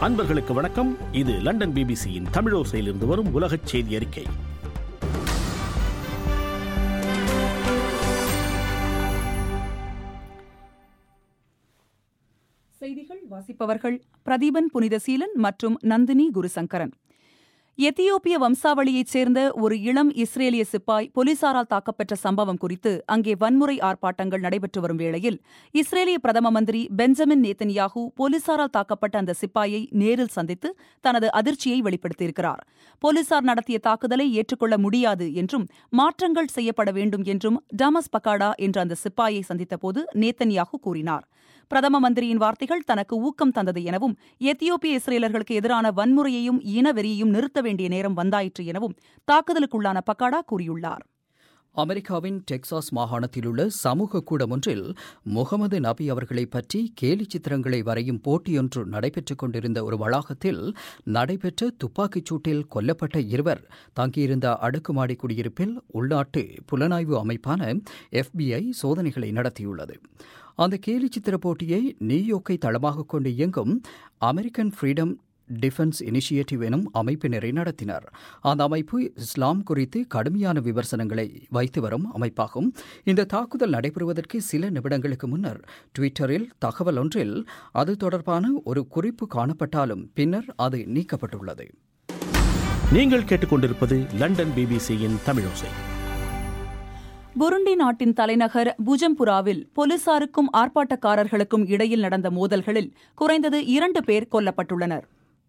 அன்பர்களுக்கு வணக்கம் இது லண்டன் பிபிசியின் தமிழோசையிலிருந்து வரும் உலகச் செய்தி அறிக்கை செய்திகள் வாசிப்பவர்கள் பிரதீபன் புனிதசீலன் மற்றும் நந்தினி குருசங்கரன் எத்தியோப்பிய வம்சாவளியைச் சேர்ந்த ஒரு இளம் இஸ்ரேலிய சிப்பாய் போலீசாரால் தாக்கப்பட்ட சம்பவம் குறித்து அங்கே வன்முறை ஆர்ப்பாட்டங்கள் நடைபெற்று வரும் வேளையில் இஸ்ரேலிய பிரதம மந்திரி பெஞ்சமின் நேத்தன்யாகு போலீசாரால் தாக்கப்பட்ட அந்த சிப்பாயை நேரில் சந்தித்து தனது அதிர்ச்சியை வெளிப்படுத்தியிருக்கிறார் போலீசார் நடத்திய தாக்குதலை ஏற்றுக்கொள்ள முடியாது என்றும் மாற்றங்கள் செய்யப்பட வேண்டும் என்றும் டமஸ் பக்காடா என்ற அந்த சிப்பாயை சந்தித்தபோது நேத்தன்யாகு கூறினார் பிரதம மந்திரியின் வார்த்தைகள் தனக்கு ஊக்கம் தந்தது எனவும் எத்தியோப்பிய இஸ்ரேலர்களுக்கு எதிரான வன்முறையையும் இனவெறியையும் நிறுத்த வேண்டிய நேரம் வந்தாயிற்று எனவும் தாக்குதலுக்குள்ளான பக்காடா கூறியுள்ளார் அமெரிக்காவின் டெக்சாஸ் மாகாணத்தில் உள்ள சமூக கூடம் ஒன்றில் முகமது நபி அவர்களை பற்றி கேலி சித்திரங்களை வரையும் போட்டியொன்று நடைபெற்றுக் கொண்டிருந்த ஒரு வளாகத்தில் நடைபெற்ற துப்பாக்கிச் சூட்டில் கொல்லப்பட்ட இருவர் தங்கியிருந்த அடுக்குமாடி குடியிருப்பில் உள்நாட்டு புலனாய்வு அமைப்பான எஃபிஐ சோதனைகளை நடத்தியுள்ளது அந்த கேலி சித்திர போட்டியை நியூயோர்க்கை தளமாக கொண்டு இயங்கும் அமெரிக்கன் ஃப்ரீடம் டிஃபென்ஸ் இனிஷியேட்டிவ் எனும் அமைப்பினரை நடத்தினர் அந்த அமைப்பு இஸ்லாம் குறித்து கடுமையான விமர்சனங்களை வைத்து வரும் அமைப்பாகும் இந்த தாக்குதல் நடைபெறுவதற்கு சில நிமிடங்களுக்கு முன்னர் ட்விட்டரில் தகவல் ஒன்றில் அது தொடர்பான ஒரு குறிப்பு காணப்பட்டாலும் பின்னர் அது நீக்கப்பட்டுள்ளது நீங்கள் கேட்டுக்கொண்டிருப்பது லண்டன் பிபிசியின் தமிழோசை புருண்டி நாட்டின் தலைநகர் புஜம்புராவில் போலீசாருக்கும் ஆர்ப்பாட்டக்காரர்களுக்கும் இடையில் நடந்த மோதல்களில் குறைந்தது இரண்டு பேர் கொல்லப்பட்டுள்ளனர்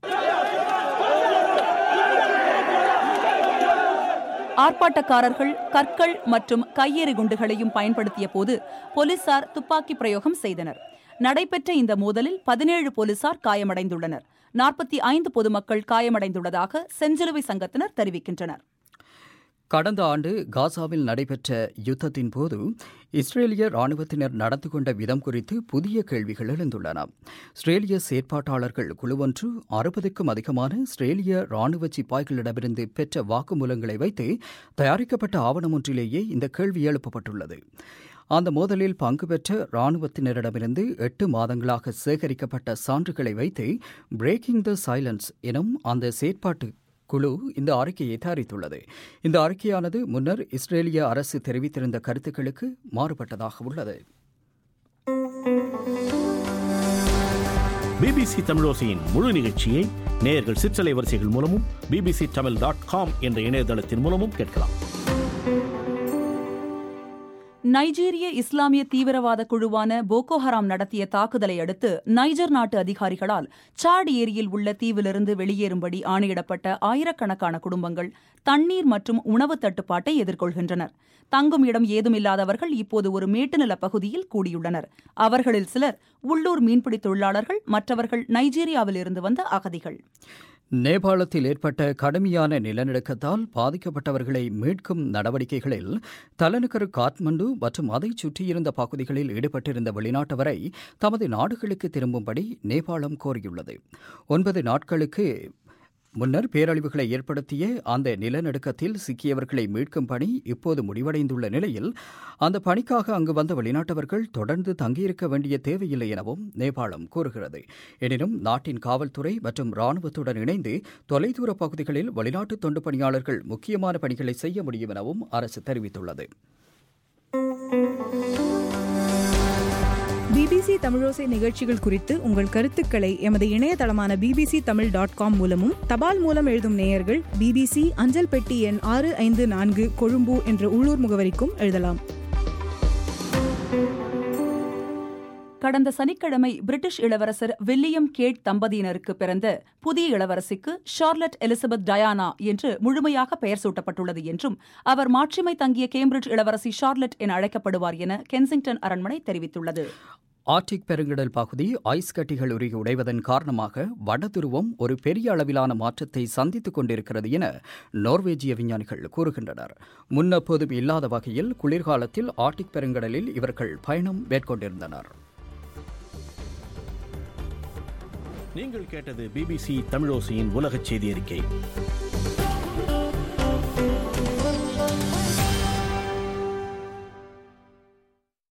ஆர்ப்பாட்டக்காரர்கள் கற்கள் மற்றும் கையெறி குண்டுகளையும் பயன்படுத்திய போது போலீசார் துப்பாக்கி பிரயோகம் செய்தனர் நடைபெற்ற இந்த மோதலில் பதினேழு போலீசார் காயமடைந்துள்ளனர் நாற்பத்தி ஐந்து பொதுமக்கள் காயமடைந்துள்ளதாக செஞ்சிலுவை சங்கத்தினர் தெரிவிக்கின்றனர் கடந்த ஆண்டு காசாவில் நடைபெற்ற யுத்தத்தின் போது இஸ்ரேலிய ராணுவத்தினர் நடந்து கொண்ட விதம் குறித்து புதிய கேள்விகள் எழுந்துள்ளன இஸ்ரேலிய செயற்பாட்டாளர்கள் குழுவொன்று அறுபதுக்கும் அதிகமான இஸ்ரேலிய ராணுவ சிப்பாய்களிடமிருந்து பெற்ற வாக்குமூலங்களை வைத்து தயாரிக்கப்பட்ட ஆவணம் ஒன்றிலேயே இந்த கேள்வி எழுப்பப்பட்டுள்ளது அந்த மோதலில் பங்கு பெற்ற ராணுவத்தினரிடமிருந்து எட்டு மாதங்களாக சேகரிக்கப்பட்ட சான்றுகளை வைத்து பிரேக்கிங் த சைலன்ஸ் எனும் அந்த செயற்பாட்டு குழு இந்த அறிக்கையை தயாரித்துள்ளது இந்த அறிக்கையானது முன்னர் இஸ்ரேலிய அரசு தெரிவித்திருந்த கருத்துக்களுக்கு மாறுபட்டதாக உள்ளது பிபிசி தமிழோசையின் முழு நிகழ்ச்சியை நேயர்கள் சிற்றலை வரிசைகள் மூலமும் பிபிசி தமிழ் டாட் காம் என்ற இணையதளத்தின் மூலமும் கேட்கலாம் நைஜீரிய இஸ்லாமிய தீவிரவாத குழுவான போகோ ஹராம் நடத்திய தாக்குதலை அடுத்து நைஜர் நாட்டு அதிகாரிகளால் சாட் ஏரியில் உள்ள தீவிலிருந்து வெளியேறும்படி ஆணையிடப்பட்ட ஆயிரக்கணக்கான குடும்பங்கள் தண்ணீர் மற்றும் உணவு தட்டுப்பாட்டை எதிர்கொள்கின்றனர் தங்கும் இடம் ஏதுமில்லாதவர்கள் இப்போது ஒரு மேட்டுநில பகுதியில் கூடியுள்ளனர் அவர்களில் சிலர் உள்ளூர் மீன்பிடி தொழிலாளர்கள் மற்றவர்கள் நைஜீரியாவில் இருந்து வந்த அகதிகள் நேபாளத்தில் ஏற்பட்ட கடுமையான நிலநடுக்கத்தால் பாதிக்கப்பட்டவர்களை மீட்கும் நடவடிக்கைகளில் தலைநகர் காத்மண்டு மற்றும் அதைச் சுற்றியிருந்த பகுதிகளில் ஈடுபட்டிருந்த வெளிநாட்டவரை தமது நாடுகளுக்கு திரும்பும்படி நேபாளம் கோரியுள்ளது ஒன்பது நாட்களுக்கு முன்னர் பேரழிவுகளை ஏற்படுத்திய அந்த நிலநடுக்கத்தில் சிக்கியவர்களை மீட்கும் பணி இப்போது முடிவடைந்துள்ள நிலையில் அந்த பணிக்காக அங்கு வந்த வெளிநாட்டவர்கள் தொடர்ந்து தங்கியிருக்க வேண்டிய தேவையில்லை எனவும் நேபாளம் கூறுகிறது எனினும் நாட்டின் காவல்துறை மற்றும் ராணுவத்துடன் இணைந்து தொலைதூர பகுதிகளில் வெளிநாட்டு தொண்டு பணியாளர்கள் முக்கியமான பணிகளை செய்ய முடியும் எனவும் அரசு தெரிவித்துள்ளது பிபிசி தமிழோசை நிகழ்ச்சிகள் குறித்து உங்கள் கருத்துக்களை எமது இணையதளமான பிபிசி தமிழ் டாட் காம் மூலமும் தபால் மூலம் எழுதும் நேயர்கள் பிபிசி அஞ்சல் பெட்டி எண் ஆறு ஐந்து நான்கு கொழும்பு என்ற உள்ளூர் முகவரிக்கும் எழுதலாம் கடந்த சனிக்கிழமை பிரிட்டிஷ் இளவரசர் வில்லியம் கேட் தம்பதியினருக்கு பிறந்த புதிய இளவரசிக்கு ஷார்லட் எலிசபெத் டயானா என்று முழுமையாக பெயர் சூட்டப்பட்டுள்ளது என்றும் அவர் மாட்சிமை தங்கிய கேம்பிரிட்ஜ் இளவரசி ஷார்லட் என அழைக்கப்படுவார் என கென்சிங்டன் அரண்மனை தெரிவித்துள்ளது ஆர்டிக் பெருங்கடல் பகுதி ஐஸ் கட்டிகள் உருகி உடைவதன் காரணமாக வடதுருவம் ஒரு பெரிய அளவிலான மாற்றத்தை சந்தித்துக் கொண்டிருக்கிறது என நோர்வேஜிய விஞ்ஞானிகள் கூறுகின்றனர் முன்னெப்போதும் இல்லாத வகையில் குளிர்காலத்தில் ஆர்டிக் பெருங்கடலில் இவர்கள் பயணம் மேற்கொண்டிருந்தனர் நீங்கள் கேட்டது பிபிசி தமிழோசையின் உலகச் செய்தி அறிக்கை